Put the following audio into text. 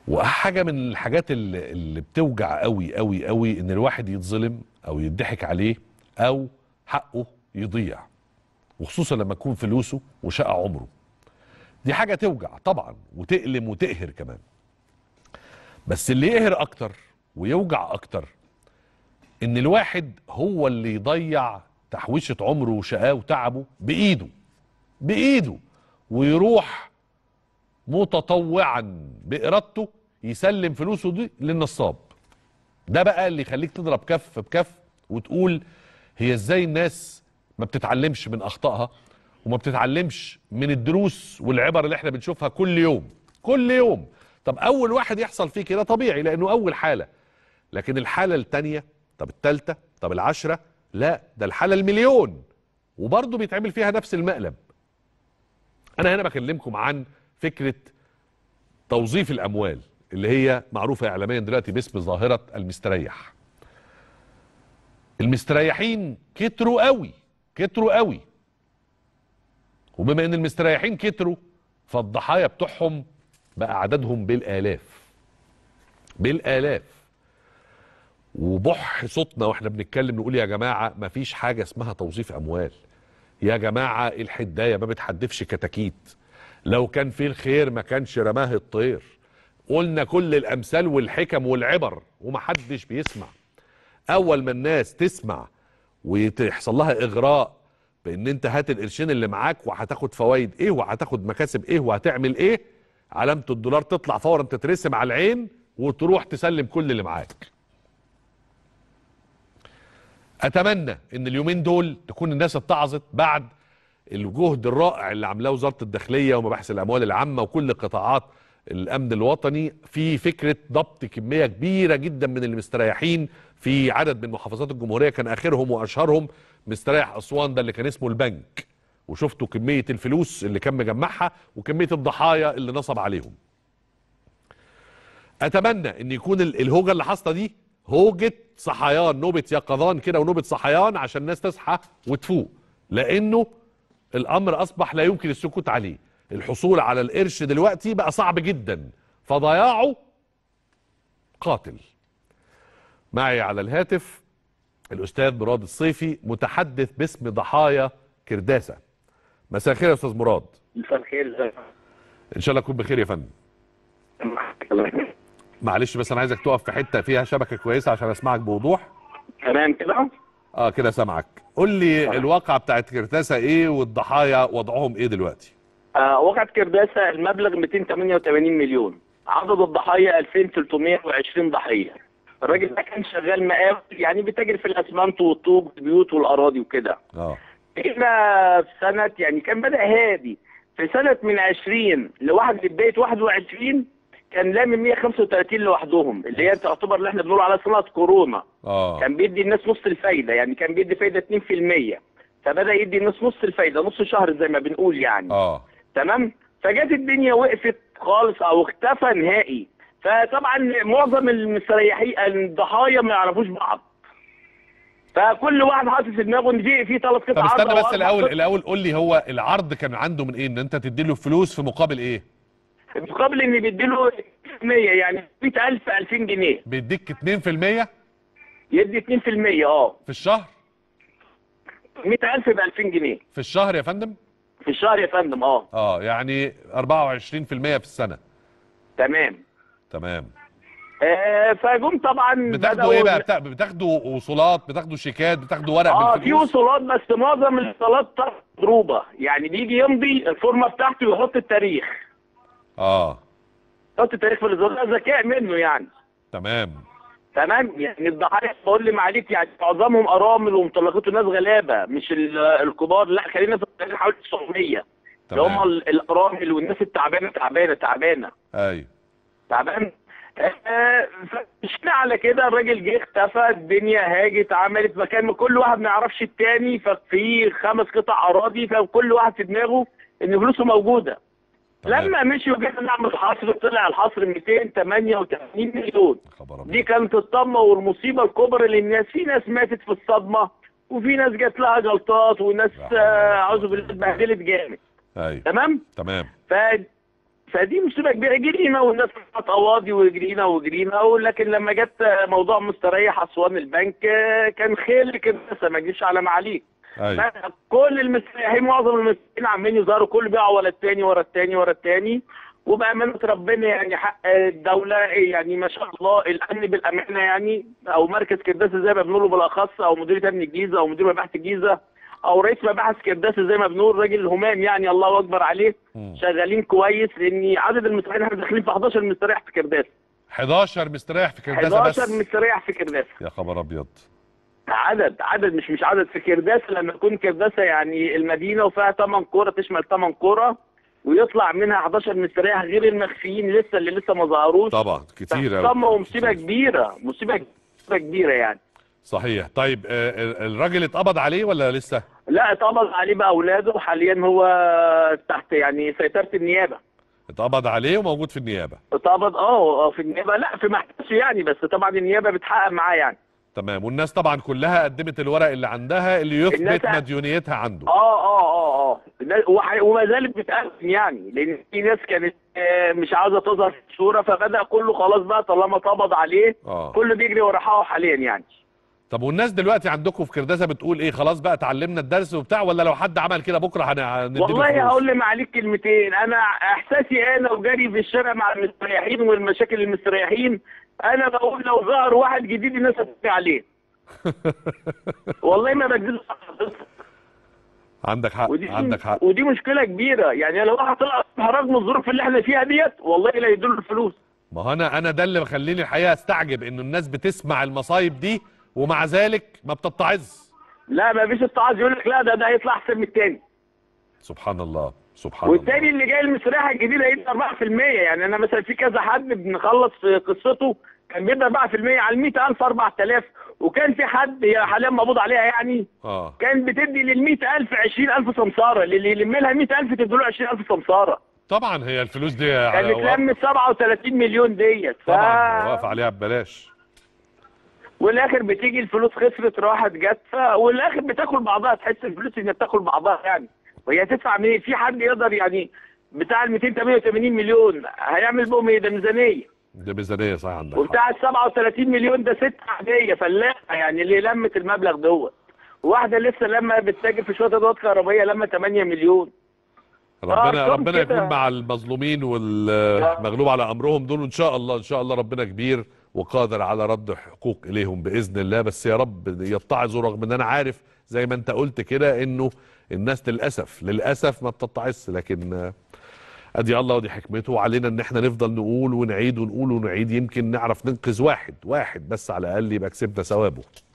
وحاجه من الحاجات اللي, اللي بتوجع قوي قوي قوي ان الواحد يتظلم او يضحك عليه او حقه يضيع وخصوصا لما تكون فلوسه وشقى عمره دي حاجه توجع طبعا وتألم وتقهر كمان بس اللي يقهر اكتر ويوجع اكتر ان الواحد هو اللي يضيع تحويشة عمره وشقاه وتعبه بايده بايده ويروح متطوعا بارادته يسلم فلوسه دي للنصاب ده بقى اللي يخليك تضرب كف بكف وتقول هي ازاي الناس ما بتتعلمش من اخطائها وما بتتعلمش من الدروس والعبر اللي احنا بنشوفها كل يوم كل يوم طب اول واحد يحصل فيه كده طبيعي لانه اول حاله لكن الحاله الثانيه طب الثالثه طب العشره لا ده الحاله المليون وبرضه بيتعمل فيها نفس المقلب انا هنا بكلمكم عن فكره توظيف الاموال اللي هي معروفه اعلاميا دلوقتي باسم ظاهره المستريح المستريحين كتروا قوي كتروا قوي وبما ان المستريحين كتروا فالضحايا بتوعهم بقى عددهم بالالاف بالالاف وبح صوتنا واحنا بنتكلم نقول يا جماعه مفيش حاجه اسمها توظيف اموال يا جماعه الحدايه ما بتحدفش كتاكيت لو كان في الخير ما كانش رماه الطير قلنا كل الامثال والحكم والعبر ومحدش بيسمع اول ما الناس تسمع ويحصل لها اغراء بان انت هات القرشين اللي معاك وهتاخد فوائد ايه وهتاخد مكاسب ايه وهتعمل ايه علامه الدولار تطلع فورا تترسم على العين وتروح تسلم كل اللي معاك اتمنى ان اليومين دول تكون الناس اتعظت بعد الجهد الرائع اللي عاملاه وزاره الداخليه ومباحث الاموال العامه وكل قطاعات الامن الوطني في فكره ضبط كميه كبيره جدا من المستريحين في عدد من محافظات الجمهوريه كان اخرهم واشهرهم مستريح اسوان ده اللي كان اسمه البنك وشفتوا كميه الفلوس اللي كان مجمعها وكميه الضحايا اللي نصب عليهم اتمنى ان يكون ال- الهوجه اللي حاصله دي هوجه صحيان نوبه يقظان كده ونوبه صحيان عشان الناس تصحى وتفوق لانه الامر اصبح لا يمكن السكوت عليه الحصول على القرش دلوقتي بقى صعب جدا فضياعه قاتل معي على الهاتف الاستاذ مراد الصيفي متحدث باسم ضحايا كرداسه مساء الخير يا استاذ مراد مساء الخير ازيك ان شاء الله تكون بخير يا فندم معلش بس انا عايزك تقف في حته فيها شبكه كويسه عشان اسمعك بوضوح تمام كده اه كده سامعك قول لي الواقعه بتاعت كرداسه ايه والضحايا وضعهم ايه دلوقتي آه وقعت كرداسه المبلغ 288 مليون عدد الضحايا 2320 ضحيه الراجل ده كان شغال مقاول يعني بيتاجر في الاسمنت والطوب والبيوت والاراضي وكده اه هنا في سنه يعني كان بدا هادي في سنه من 20 لواحد لبدايه 21 كان لامم 135 لوحدهم اللي هي تعتبر اللي احنا بنقول عليها سنه كورونا اه كان بيدي الناس نص الفايده يعني كان بيدي فايده 2% فبدا يدي الناس نص الفايده نص شهر زي ما بنقول يعني اه تمام فجت الدنيا وقفت خالص او اختفى نهائي فطبعا معظم المستريحين الضحايا ما يعرفوش بعض فكل واحد حاطط في دماغه ان في في ثلاث قطع طب عرض استنى أو بس أربع الاول قطع. الاول قول لي هو العرض كان عنده من ايه ان انت تدي له فلوس في مقابل ايه مقابل ان بيديله 100 يعني 100000 2000 جنيه بيديك 2% يدي 2% اه في الشهر 100000 ب 2000 جنيه في الشهر يا فندم في الشهر يا فندم اه اه يعني 24% في السنه تمام تمام آه فجم طبعا بتاخدوا ايه بدأوا- بقى بتا- بتاخدوا وصولات بتاخدوا شيكات بتاخدوا ورق اه في بالفلوس وصولات بس معظم الوصولات مضروبه يعني بيجي يمضي الفورمه بتاعته يحط التاريخ اه يحط التاريخ في الازرار ده ذكاء منه يعني تمام تمام يعني الضحايا بقول لي معلش يعني معظمهم ارامل ومطلقات ناس غلابه مش ال- الكبار لا خلينا في التاريخ حوالي 900 اللي هم تمام ال- الارامل والناس التعبانه تعبانه تعبانه ايوه تعبان آه، فمشينا على كده الراجل جه اختفى الدنيا هاجت عملت مكان كل واحد ما يعرفش التاني ففي خمس قطع اراضي فكل واحد في دماغه ان فلوسه موجوده تمام. لما مشي وجينا نعمل حصر طلع الحصر 288 مليون خبر دي أبيض. كانت الصدمه والمصيبه الكبرى للناس في ناس ماتت في الصدمه وفي ناس جات لها جلطات وناس لا حول ولا آه، قوة اعوذ إلا بالله اتبهدلت جامد ايوه تمام تمام ف فدي مصيبه كبيره جرينا والناس كانت قواضي وجرينا وجرينا ولكن لما جت موضوع مستريح اسوان البنك آه، كان خير كده ما تجيش على معاليك ايوه كل المستريحين معظم المستريحين عمالين يظهروا كل بيقع ورا التاني ورا التاني ورا التاني وبأمانة ربنا يعني حق الدولة يعني ما شاء الله الأمن بالأمانة يعني أو مركز كرداسة زي ما بنقوله بالأخص أو مديرية أمن الجيزة أو مدير مباحث الجيزة أو رئيس مباحث كرداسة زي ما بنقول راجل همام يعني الله أكبر عليه مم. شغالين كويس لأن عدد المستريحين احنا داخلين في 11 مستريح في كرداسة 11 مستريح في كرداسه 11 بس مستريح في كرداسة يا خبر ابيض عدد عدد مش مش عدد في كرداسه لما تكون كرداسه يعني المدينه وفيها 8 كوره تشمل 8 كوره ويطلع منها 11 مستريح غير المخفيين لسه اللي لسه ما ظهروش طبعا كتير أوي. صدمه ومصيبه كتير. كبيره مصيبه مصيبة كبيره يعني صحيح طيب آه، ال- الراجل اتقبض عليه ولا لسه لا اتقبض عليه بقى اولاده وحاليا هو تحت يعني سيطره النيابه اتقبض عليه وموجود في النيابه اتقبض اه آه، في النيابه لا في محبسه يعني بس طبعا النيابه بتحقق معاه يعني تمام والناس طبعا كلها قدمت الورق اللي عندها اللي يثبت الناس- مديونيتها عنده اه اه اه اه ده- وح- وما زالت بتقدم يعني لان في ناس كانت آه، مش عاوزه تظهر في الصوره فبدا كله خلاص بقى طالما اتقبض عليه اه كله بيجري ورا حقه حاليا يعني طب والناس دلوقتي عندكم في كرداسه بتقول ايه خلاص بقى اتعلمنا الدرس وبتاع ولا لو حد عمل كده بكره هن- هنديله والله فلوس؟ هقول لي معاليك كلمتين انا احساسي انا وجري في الشارع مع المستريحين والمشاكل المستريحين انا بقول لو ظهر واحد جديد الناس هتبكي عليه والله ما بكذبش على حضرتك. عندك حق ودي عندك حق ودي مشكله كبيره يعني لو واحد طلع رغم الظروف اللي احنا فيها ديت والله لا يدل الفلوس ما هو انا انا ده اللي مخليني الحقيقه استعجب انه الناس بتسمع المصايب دي ومع ذلك ما بتتعظ لا ما فيش التعاظ يقول لك لا ده ده هيطلع احسن من التاني سبحان الله سبحان والتاني الله اللي جاي المستريح الجديد هيدي 4% يعني انا مثلا في كذا حد بنخلص في قصته كان بيدي 4% على ال 100000 4000 وكان في حد هي حاليا مقبوض عليها يعني اه كان بتدي لل 100000 20000 سمساره اللي يلم لها 100000 تدي له 20000 سمساره طبعا هي الفلوس دي كانت واقف- لمت 37 مليون ديت ف... طبعا واقف عليها ببلاش والاخر بتيجي الفلوس خسرت راحت جت ف... والاخر بتاكل بعضها تحس الفلوس انها بتاكل بعضها يعني وهي تدفع منين في حد يقدر يعني بتاع ال 288 مليون هيعمل بهم ايه ده ميزانيه دي ميزانيه صح عندك حق. وبتاع ال 37 مليون ده ست عاديه فلاحه يعني اللي لمت المبلغ دوت واحده لسه لما بتتاجر في شويه ادوات كهربائيه لما 8 مليون ربنا أرقام ربنا كده. يكون مع المظلومين والمغلوب على امرهم دول وان شاء الله ان شاء الله ربنا كبير وقادر على رد حقوق اليهم باذن الله بس يا رب يتعظوا رغم ان انا عارف زي ما انت قلت كده انه الناس للاسف للاسف ما بتتعظ لكن آه، ادي الله ودي حكمته وعلينا ان احنا نفضل نقول ونعيد ونقول ونعيد يمكن نعرف ننقذ واحد واحد بس على الاقل يبقى كسبنا ثوابه